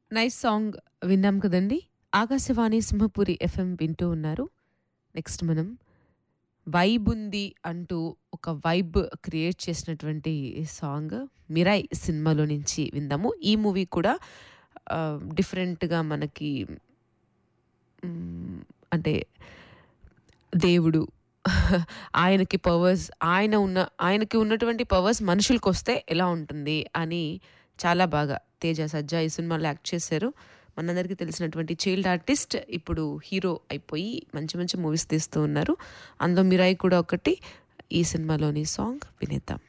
nice song విన్నాం కదండి Akashvani Simhapuri FM వింటూ ఉన్నారు నెక్స్ట్ మనం వైబ్ ఉంది అంటూ ఒక వైబ్ క్రియేట్ చేసినటువంటి సాంగ్ మిరాయ్ సినిమాలో నుంచి విందాము ఈ మూవీ కూడా డిఫరెంట్గా మనకి మ్, అంటే దేవుడు ఆయనకి పవర్స్ ఆయన ఉన్న ఆయనకి ఉన్నటువంటి పవర్స్ మనుషులకు వస్తే ఎలా ఉంటుంది అని చాలా బాగా తేజ సజ్జా ఈ సినిమాలో యాక్ట్ చేశారు మనందరికీ తెలిసినటువంటి చైల్డ్ ఆర్టిస్ట్ ఇప్పుడు హీరో అయిపోయి మంచి మంచి మూవీస్ తీస్తూ ఉన్నారు అందులో మిరాయి కూడా ఒకటి ఈ సినిమాలోని సాంగ్ వినేద్దాం